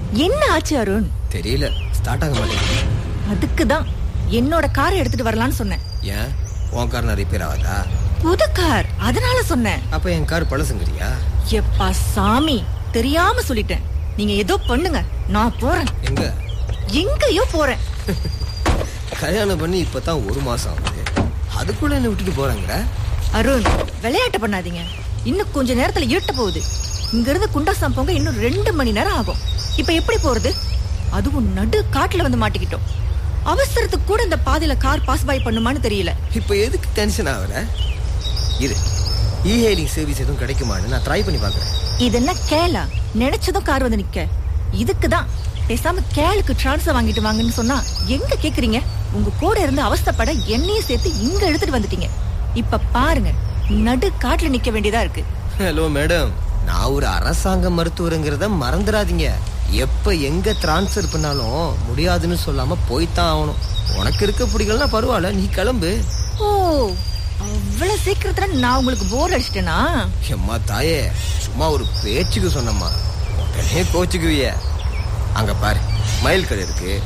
என்ன ஆச்சு அருண் தெரியல ஸ்டார்ட் ஆக மாட்டேங்குது அதுக்கு தான் என்னோட காரை எடுத்துட்டு வரலாம்னு சொன்னேன் ஏன் உன் கார் நான் ரிப்பேர் ஆகாதா புது கார் அதனால சொன்னேன் அப்ப என் கார் பழசுங்கிறியா எப்பா சாமி தெரியாம சொல்லிட்டேன் நீங்க ஏதோ பண்ணுங்க நான் போறேன் எங்க எங்கேயோ போறேன் கல்யாணம் பண்ணி இப்பதான் ஒரு மாசம் ஆகுது அதுக்குள்ள என்ன விட்டுட்டு போறாங்கற அருண் விளையாட்டு பண்ணாதீங்க இன்னும் கொஞ்ச நேரத்துல இருட்ட போகுது இங்க இருந்து குண்டாசாம் போங்க இன்னும் ரெண்டு மணி நேரம் ஆகும் இப்ப எப்படி போறது அதுவும் நடு காட்டுல வந்து மாட்டிக்கிட்டோம் அவசரத்துக்கு கூட இந்த பாதையில கார் பாஸ் பை பண்ணுமான்னு தெரியல இப்ப எதுக்கு டென்ஷன் ஆகுற இரு இ ஹெயிலிங் சர்வீஸ் எதுவும் கிடைக்குமான்னு நான் ட்ரை பண்ணி பார்க்கறேன் இது என்ன கேலா நினைச்சதும் கார் வந்து நிக்க இதுக்குதான் பேசாம கேளுக்கு டிரான்ஸ்ஃபர் வாங்கிட்டு வாங்கன்னு சொன்னா எங்க கேக்குறீங்க உங்க கூட இருந்து அவஸ்தைப்பட என்னையும் சேர்த்து இங்க எடுத்துட்டு வந்துட்டீங்க இப்ப பாருங்க நடு காட்டுல நிக்க வேண்டியதா இருக்கு ஹலோ மேடம் நான் ஒரு அரசாங்க மருத்துவருங்கிறத மறந்துடாதீங்க எப்ப எங்க டிரான்ஸ்ஃபர் பண்ணாலும் முடியாதுன்னு சொல்லாம போய்த்தான் ஆகணும் உனக்கு இருக்க பிடிக்கலன்னா பரவாயில்ல நீ கிளம்பு ஓ அவ்வளவு சீக்கிரத்துல நான் உங்களுக்கு போர் அடிச்சிட்டேனா எம்மா தாயே சும்மா ஒரு பேச்சுக்கு சொன்னம்மா உடனே கோச்சுக்குவிய அங்க பாரு மயில் கடை இருக்கு